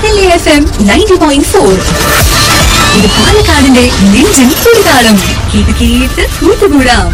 Ahalya FM ninety point four ഫോർ ഇത് പാലക്കാടിന്റെ നെഞ്ചിൻ തുടിതാളം കേട്ട് കേട്ട് കൂട്ടുകൂടാം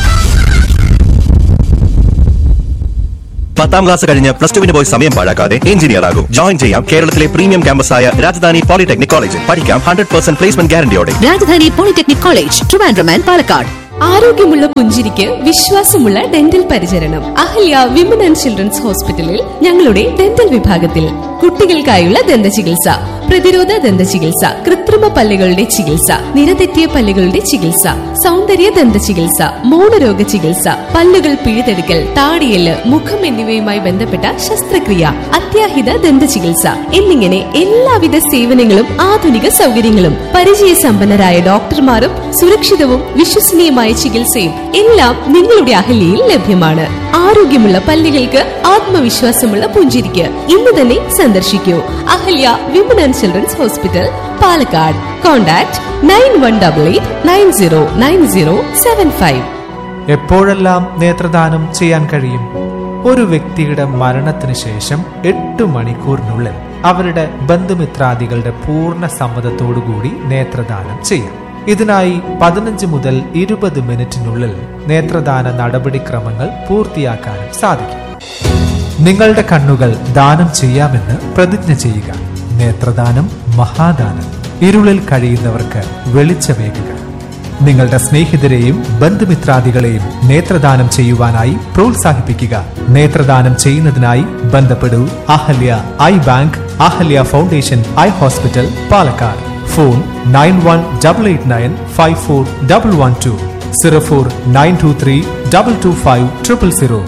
പത്താം ക്ലാസ് കഴിഞ്ഞ് പ്ലസ് ടുവിന് പോയി സമയം പാഴാക്കാതെ എഞ്ചിനീയർ ആകും ജോയിൻ ചെയ്യാം കേരളത്തിലെ പ്രീമിയം ക്യാമ്പസായ രാജധാനി പോളിടെക്നിക് കോളേജിൽ പഠിക്കാം ഹൺഡ്രഡ് പെർസെന്റ് പ്ലേസ്മെന്റ് ഗ്യാരണ്ടിയോടെ Rajadhani polytechnic college Trivandrum and Palakkad ആരോഗ്യമുള്ള പുഞ്ചിരിക്ക് വിശ്വാസമുള്ള ഡെന്റൽ പരിചരണം അഹല്യ വിമൻ ആൻഡ് ചിൽഡ്രൻസ് ഹോസ്പിറ്റലിൽ ഞങ്ങളുടെ ഡെന്റൽ വിഭാഗത്തിൽ കുട്ടികൾക്കായുള്ള ദന്ത ചികിത്സ പ്രതിരോധ ദന്ത ചികിത്സ കൃത്രിമ പല്ലുകളുടെ ചികിത്സ നിരതെറ്റിയ പല്ലുകളുടെ ചികിത്സ സൗന്ദര്യ ദന്ത ചികിത്സ മൗനരോഗ ചികിത്സ പല്ലുകൾ പിഴുതെടുക്കൽ താടിയല് മുഖം എന്നിവയുമായി ബന്ധപ്പെട്ട ശസ്ത്രക്രിയ അത്യാഹിത ദന്ത ചികിത്സ എന്നിങ്ങനെ എല്ലാവിധ സേവനങ്ങളും ആധുനിക സൗകര്യങ്ങളും പരിചയസമ്പന്നരായ ഡോക്ടർമാരും സുരക്ഷിതവും വിശ്വസനീയമായ ചികിത്സയും എല്ലാം നിങ്ങളുടെ അഹല്യയിൽ ലഭ്യമാണ് ആരോഗ്യമുള്ള പല്ലുകൾക്ക് ആത്മവിശ്വാസമുള്ള പുഞ്ചിരിക്ക് ഇന്ന് തന്നെ സന്ദർശിക്കൂ Ahalya women and children's hospital Palakkad contact nine one double eight nine zero nine zero seven five എപ്പോഴെല്ലാം നേത്രദാനം ചെയ്യാൻ കഴിയും ഒരു വ്യക്തിയുടെ മരണത്തിന് ശേഷം എട്ട് മണിക്കൂറിനുള്ളിൽ അവരുടെ ബന്ധുമിത്രാദികളുടെ പൂർണ്ണ സമ്മതത്തോടുകൂടി നേത്രദാനം ചെയ്യാം ഇതിനായി പതിനഞ്ച് മുതൽ ഇരുപത് മിനിറ്റിനുള്ളിൽ നേത്രദാന നടപടിക്രമങ്ങൾ പൂർത്തിയാക്കാനും സാധിക്കും നിങ്ങളുടെ കണ്ണുകൾ ദാനം ചെയ്യാമെന്ന് പ്രതിജ്ഞ ചെയ്യുക നേത്രദാനം മഹാദാനം ഇരുളിൽ കഴിയുന്നവർക്ക് വെളിച്ചമേകുക നിങ്ങളുടെ സ്നേഹിതരെയും ബന്ധുമിത്രാദികളെയും നേത്രദാനം ചെയ്യുവാനായി പ്രോത്സാഹിപ്പിക്കുക നേത്രദാനം ചെയ്യുന്നതിനായി ബന്ധപ്പെടൂ Ahalya eye bank Ahalya foundation eye hospital Palakkad phone nine one double eight nine five four double one two zero four nine two three double two five triple zero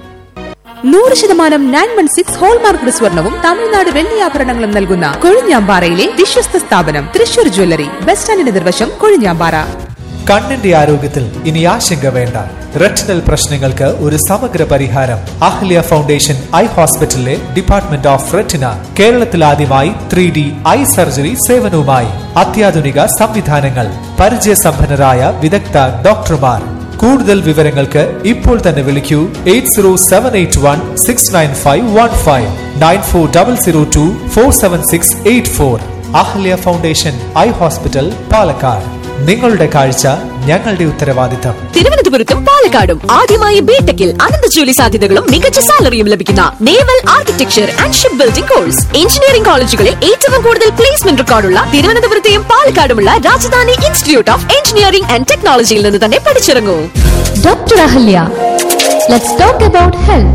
നൂറ് ശതമാനം നയൻ വൺ സിക്സ് ഹോൾമാർക്ക് സ്വർണവും തമിഴ്നാട് വെള്ളിയാഭരണങ്ങളും നൽകുന്ന കൊഴിഞ്ഞാമ്പാറയിലെ വിശ്വസ്ത സ്ഥാപനം തൃശൂർ ജ്വല്ലറി ബസ് സ്റ്റാൻഡിന് നിർവശം കൊഴിഞ്ഞാമ്പാറ കണ്ണിന്റെ ആരോഗ്യത്തിൽ ഇനി ആശങ്ക വേണ്ട റെറ്റിനൽ പ്രശ്നങ്ങൾക്ക് ഒരു സമഗ്ര പരിഹാരം അഹ്ല്യ ഫൗണ്ടേഷൻ ഐ ഹോസ്പിറ്റലിലെ ഡിപ്പാർട്ട്മെന്റ് ഓഫ് റെറ്റിന കേരളത്തിൽ ആദ്യമായി ത്രീ ഡി ഐ സർജറി സേവനവുമായി അത്യാധുനിക സംവിധാനങ്ങൾ പരിചയസമ്പന്നരായ വിദഗ്ധ ഡോക്ടർമാർ കൂടുതൽ വിവരങ്ങൾക്ക് ഇപ്പോൾ തന്നെ വിളിക്കൂ eight zero seven eight one six nine five one five nine four double zero two four seven six eight four Ahalya foundation eye hospital Palakkad നിങ്ങളുടെ കാഴ്ച ഞങ്ങളുടെ ഉത്തരവാദിത്തം തിരുവനന്തപുരത്തും പാലക്കാടും ആദ്യമായി ബിടെക്കിൽ അനന്ത ജോലി സാധ്യതകളും മികച്ച സാലറിയും ലഭിക്കുന്ന naval architecture and ship building course engineering കോളേജുകളിൽ ഏറ്റവും കൂടുതൽ പ്ലേസ്മെന്റ് റെക്കോർഡുള്ള തിരുവനന്തപുരത്തെയും പാലക്കാടുമുള്ള Rajadhani institute of engineering and ടെക്നോളജിയിൽ നിന്ന് തന്നെ പഠിച്ചിറങ്ങൂ doctor Ahalya let's talk about health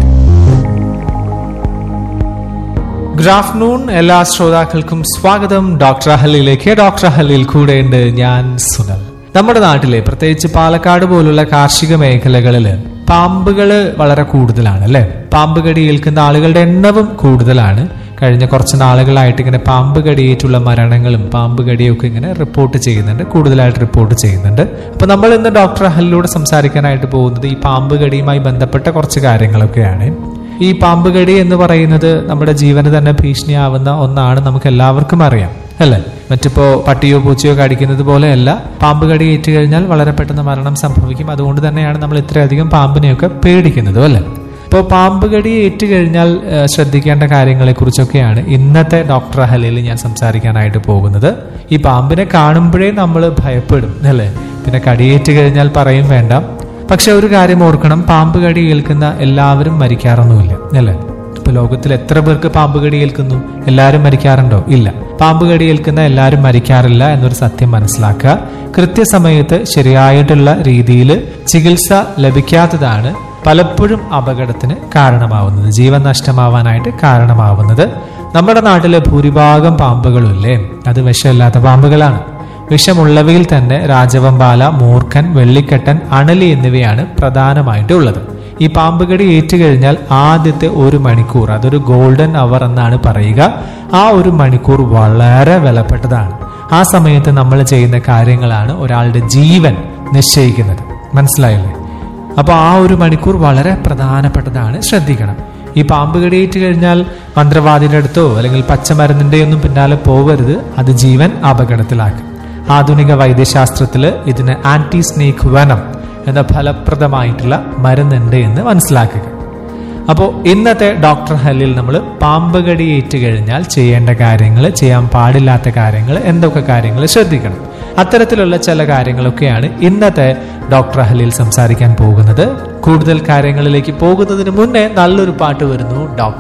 good afternoon എല്ലാ ശ്രോതാക്കൾക്കും സ്വാഗതം ഡോക്ടർ അഹല്ലിയിലേക്ക് ഡോക്ടർ അഹല്ലിയിൽ കൂടെയുണ്ട് ഞാൻ സുനൽ നമ്മുടെ നാട്ടിലെ പ്രത്യേകിച്ച് പാലക്കാട് പോലുള്ള കാർഷിക മേഖലകളിൽ പാമ്പുകൾ വളരെ കൂടുതലാണ് അല്ലെ പാമ്പ് കടി ഏൽക്കുന്ന ആളുകളുടെ എണ്ണവും കൂടുതലാണ് കഴിഞ്ഞ കുറച്ച് നാളുകളായിട്ട് ഇങ്ങനെ പാമ്പ് കടിയേറ്റുള്ള മരണങ്ങളും പാമ്പ് കടിയൊക്കെ ഇങ്ങനെ റിപ്പോർട്ട് ചെയ്യുന്നുണ്ട് കൂടുതലായിട്ട് റിപ്പോർട്ട് ചെയ്യുന്നുണ്ട് അപ്പൊ നമ്മൾ ഇന്ന് ഡോക്ടർ അഹലിലൂടെ സംസാരിക്കാനായിട്ട് പോകുന്നത് ഈ പാമ്പ് കടിയുമായി ബന്ധപ്പെട്ട കുറച്ച് കാര്യങ്ങളൊക്കെയാണ് ഈ പാമ്പ് കടി എന്ന് പറയുന്നത് നമ്മുടെ ജീവന് തന്നെ ഭീഷണിയാവുന്ന ഒന്നാണ് നമുക്ക് എല്ലാവർക്കും അറിയാം അല്ലേ മറ്റിപ്പോ പട്ടിയോ പൂച്ചയോ കടിക്കുന്നത് പോലെയല്ല പാമ്പ് കടി ഏറ്റു കഴിഞ്ഞാൽ വളരെ പെട്ടെന്ന് മരണം സംഭവിക്കും അതുകൊണ്ട് തന്നെയാണ് നമ്മൾ ഇത്രയധികം പാമ്പിനെയൊക്കെ പേടിക്കുന്നതും അല്ലേ ഇപ്പോൾ പാമ്പ് കടി ഏറ്റു കഴിഞ്ഞാൽ ഏഹ്, ശ്രദ്ധിക്കേണ്ട കാര്യങ്ങളെ കുറിച്ചൊക്കെയാണ് ഇന്നത്തെ ഡോക്ടർ അഹലയിൽ ഞാൻ സംസാരിക്കാനായിട്ട് പോകുന്നത് ഈ പാമ്പിനെ കാണുമ്പോഴേ നമ്മൾ ഭയപ്പെടും അല്ലേ പിന്നെ കടിയേറ്റ് കഴിഞ്ഞാൽ പറയും വേണ്ട പക്ഷെ ഒരു കാര്യം ഓർക്കണം പാമ്പ് കടി ഏൽക്കുന്ന എല്ലാവരും മരിക്കാറൊന്നുമില്ല അല്ലേ ഇപ്പൊ ലോകത്തിൽ എത്ര പേർക്ക് പാമ്പ് കടി ഏൽക്കുന്നു എല്ലാവരും മരിക്കാറുണ്ടോ ഇല്ല പാമ്പ് കടി ഏൽക്കുന്ന എല്ലാവരും മരിക്കാറില്ല എന്നൊരു സത്യം മനസ്സിലാക്കുക കൃത്യസമയത്ത് ശരിയായിട്ടുള്ള രീതിയിൽ ചികിത്സ ലഭിക്കാത്തതാണ് പലപ്പോഴും അപകടത്തിന് കാരണമാവുന്നത് ജീവൻ നഷ്ടമാവാനായിട്ട് കാരണമാവുന്നത് നമ്മുടെ നാട്ടിലെ ഭൂരിഭാഗം പാമ്പുകളും ഇല്ലേ അത് വിഷമില്ലാത്ത പാമ്പുകളാണ് വിഷമുള്ളവയിൽ തന്നെ രാജവമ്പാല മൂർഖൻ വെള്ളിക്കെട്ടൻ അണലി എന്നിവയാണ് പ്രധാനമായിട്ടുള്ളത് ഈ പാമ്പ് കടി ഏറ്റുകഴിഞ്ഞാൽ ആദ്യത്തെ ഒരു മണിക്കൂർ അതൊരു ഗോൾഡൻ അവർ എന്നാണ് പറയുക ആ ഒരു മണിക്കൂർ വളരെ വിലപ്പെട്ടതാണ് ആ സമയത്ത് നമ്മൾ ചെയ്യുന്ന കാര്യങ്ങളാണ് ഒരാളുടെ ജീവൻ നിശ്ചയിക്കുന്നത് മനസ്സിലായില്ലേ അപ്പോൾ ആ ഒരു മണിക്കൂർ വളരെ പ്രധാനപ്പെട്ടതാണ് ശ്രദ്ധിക്കണം ഈ പാമ്പ് കടിയേറ്റ് കഴിഞ്ഞാൽ മന്ത്രവാദിയുടെ അടുത്തോ അല്ലെങ്കിൽ പച്ചമരുന്നിന്റെ ഒന്നും പിന്നാലെ പോകരുത് അത് ജീവൻ അപകടത്തിലാക്കും ആധുനിക വൈദ്യശാസ്ത്രത്തിൽ ഇതിന് ആന്റി സ്നേക്ക് വനം എന്ന ഫലപ്രദമായിട്ടുള്ള മരുന്നുണ്ട് എന്ന് മനസ്സിലാക്കുക അപ്പോൾ ഇന്നത്തെ ഡോക്ടർ ഹല്ലിൽ നമ്മൾ പാമ്പ് കടി ഏറ്റ് കഴിഞ്ഞാൽ ചെയ്യേണ്ട കാര്യങ്ങൾ ചെയ്യാൻ പാടില്ലാത്ത കാര്യങ്ങൾ എന്തൊക്കെ കാര്യങ്ങൾ ശ്രദ്ധിക്കണം അത്തരത്തിലുള്ള ചില കാര്യങ്ങളൊക്കെയാണ് ഇന്നത്തെ ഡോക്ടർ ഹല്ലിൽ സംസാരിക്കാൻ പോകുന്നത് കൂടുതൽ കാര്യങ്ങളിലേക്ക് പോകുന്നതിന് മുന്നേ നല്ലൊരു പാട്ട് വരുന്നു ഡോക്ടർ